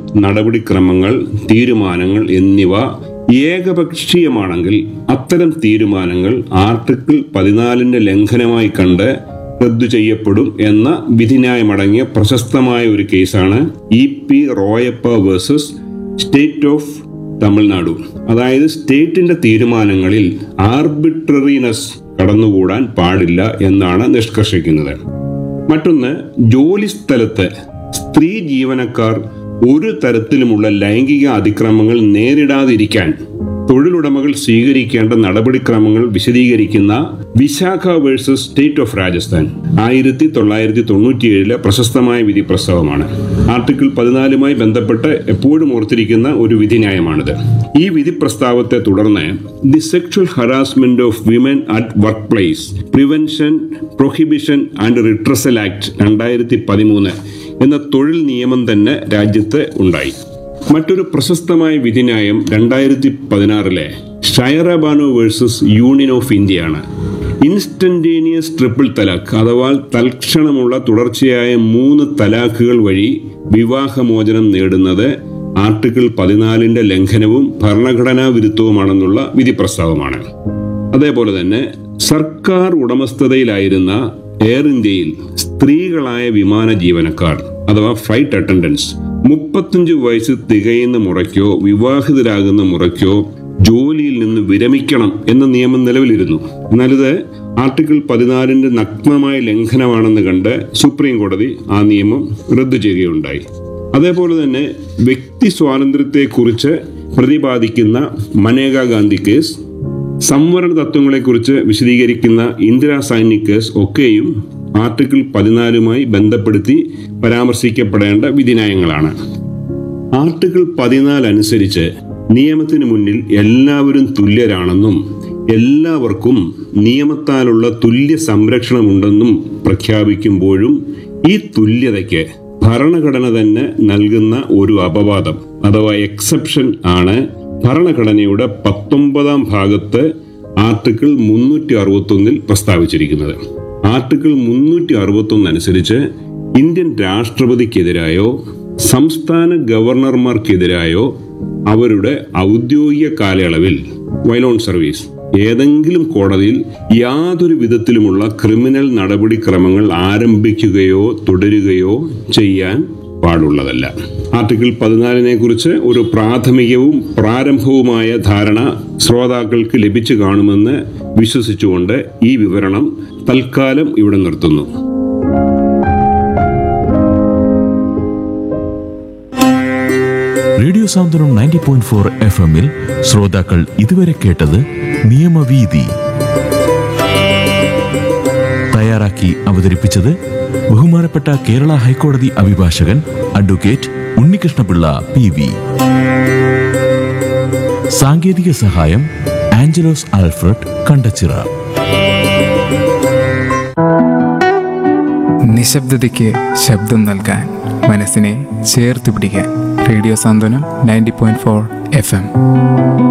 നടപടിക്രമങ്ങൾ തീരുമാനങ്ങൾ എന്നിവ ഏകപക്ഷീയമാണെങ്കിൽ അത്തരം തീരുമാനങ്ങൾ ആർട്ടിക്കിൾ പതിനാലിന്റെ ലംഘനമായി കണ്ട് റദ്ദു ചെയ്യപ്പെടും എന്ന വിധിന്യായമടങ്ങിയ പ്രശസ്തമായ ഒരു കേസാണ് E P Royappa versus state of Tamil Nadu അതായത് സ്റ്റേറ്റിന്റെ തീരുമാനങ്ങളിൽ ആർബിട്രറിനെസ് കടന്നുകൂടാൻ പാടില്ല എന്നാണ് നിഷ്കർഷിക്കുന്നത് മറ്റൊന്ന് ജോലിസ്ഥലത്ത് സ്ത്രീ ജീവനക്കാർ ഒരു തരത്തിലുമുള്ള ലൈംഗിക അതിക്രമങ്ങൾ നേരിടാതിരിക്കാൻ തൊഴിലുടമകൾ സ്വീകരിക്കേണ്ട നടപടിക്രമങ്ങൾ വിശദീകരിക്കുന്ന Vishaka versus state of Rajasthan ആയിരത്തി തൊള്ളായിരത്തി തൊണ്ണൂറ്റിയേഴിലെ പ്രശസ്തമായ വിധി പ്രസ്താവമാണ് ആർട്ടിക്കിൾ പതിനാലുമായി ബന്ധപ്പെട്ട് എപ്പോഴും ഓർത്തിരിക്കുന്ന ഒരു വിധിന്യായമാണിത് ഈ വിധി പ്രസ്താവത്തെ തുടർന്ന് the sexual harassment of women at workplace prevention prohibition and redressal act രണ്ടായിരത്തി പതിമൂന്ന് എന്ന തൊഴിൽ നിയമം തന്നെ രാജ്യത്ത് ഉണ്ടായി മറ്റൊരു പ്രശസ്തമായ വിധിന്യായം രണ്ടായിരത്തി പതിനാറിലെ Shayara Bano versus union of ഇന്ത്യയാണ് ഇൻസ്റ്റന്റേനിയസ് ട്രിപ്പിൾ തലാഖ് അഥവാ തൽക്ഷണമുള്ള തുടർച്ചയായ മൂന്ന് തലാഖുകൾ വഴി വിവാഹമോചനം നേടുന്നത് ആർട്ടിക്കിൾ പതിനാലിന്റെ ലംഘനവും ഭരണഘടനാ വിരുദ്ധവുമാണെന്നുള്ള വിധി പ്രസ്താവമാണ് അതേപോലെ തന്നെ സർക്കാർ ഉടമസ്ഥതയിലായിരുന്ന എയർ ഇന്ത്യയിൽ സ്ത്രീകളായ വിമാന ജീവനക്കാർ അഥവാ ഫ്ലൈറ്റ് അറ്റൻഡൻസ് മുപ്പത്തഞ്ച് വയസ്സ് തികയുന്ന മുറയ്ക്കോ വിവാഹിതരാകുന്ന മുറയ്ക്കോ ജോലിയിൽ നിന്ന് വിരമിക്കണം എന്ന നിയമം നിലവിലിരുന്നു എന്നാൽ ഇത് ആർട്ടിക്കിൾ പതിനാലിന്റെ നഗ്നമായ ലംഘനമാണെന്ന് കണ്ട് സുപ്രീം കോടതി ആ നിയമം റദ്ദു ചെയ്യുകയുണ്ടായി അതേപോലെ തന്നെ വ്യക്തി സ്വാതന്ത്ര്യത്തെക്കുറിച്ച് പ്രതിപാദിക്കുന്ന മനേകാ ഗാന്ധി കേസ് സംവരണ തത്വങ്ങളെക്കുറിച്ച് വിശദീകരിക്കുന്ന ഇന്ദിരാ സൈനി കേസ് ഒക്കെയും ആർട്ടിക്കിൾ പതിനാലുമായി ബന്ധപ്പെടുത്തി പരാമർശിക്കപ്പെടേണ്ട വിധിന്യായങ്ങളാണ് ആർട്ടിക്കിൾ പതിനാല് അനുസരിച്ച് നിയമത്തിന് മുന്നിൽ എല്ലാവരും തുല്യരാണെന്നും എല്ലാവർക്കും നിയമത്താലുള്ള തുല്യ സംരക്ഷണമുണ്ടെന്നും പ്രഖ്യാപിക്കുമ്പോഴും ഈ തുല്യതയ്ക്ക് ഭരണഘടന തന്നെ നൽകുന്ന ഒരു അപവാദം അഥവാ എക്സെപ്ഷൻ ആണ് ഭരണഘടനയുടെ പത്തൊമ്പതാം ഭാഗത്ത് ആർട്ടിക്കിൾ മുന്നൂറ്റി അറുപത്തൊന്നിൽ പ്രസ്താവിച്ചിരിക്കുന്നത് ആർട്ടിക്കിൾ മുന്നൂറ്റി അറുപത്തൊന്ന് അനുസരിച്ച് ഇന്ത്യൻ രാഷ്ട്രപതിക്കെതിരായോ സംസ്ഥാന ഗവർണർമാർക്കെതിരായോ അവരുടെ ഔദ്യോഗിക കാലയളവിൽ വൈലോൺ സർവീസ് ഏതെങ്കിലും കോടതിയിൽ യാതൊരു വിധത്തിലുമുള്ള ക്രിമിനൽ നടപടിക്രമങ്ങൾ ആരംഭിക്കുകയോ തുടരുകയോ ചെയ്യാൻ പാടുള്ളതല്ല ആർട്ടിക്കിൾ പതിനാലിനെ കുറിച്ച് ഒരു പ്രാഥമികവും പ്രാരംഭവുമായ ധാരണ ശ്രോതാക്കൾക്ക് ലഭിച്ചു കാണുമെന്ന് വിശ്വസിച്ചുകൊണ്ട് ഈ വിവരണം തൽക്കാലം ഇവിടെ നിർത്തുന്നു radio Santhwanam ninety point four F എമ്മിൽ ശ്രോതാക്കൾ ഇതുവരെ കേട്ടത് നിയമവീതി തയ്യാറാക്കി അവതരിപ്പിച്ചത് ബഹുമാനപ്പെട്ട കേരള ഹൈക്കോടതി അഭിഭാഷകൻ അഡ്വക്കേറ്റ് ഉണ്ണികൃഷ്ണപിള്ള പി വി സാങ്കേതിക സഹായം ആഞ്ചലോസ് ആൽഫ്രഡ് കണ്ടച്ചിറ നിശബ്ദതയ്ക്ക് ശബ്ദം നൽകാൻ മനസ്സിനെ ചേർത്ത് പിടിക്കാൻ radio Santhwanam ninety point four F M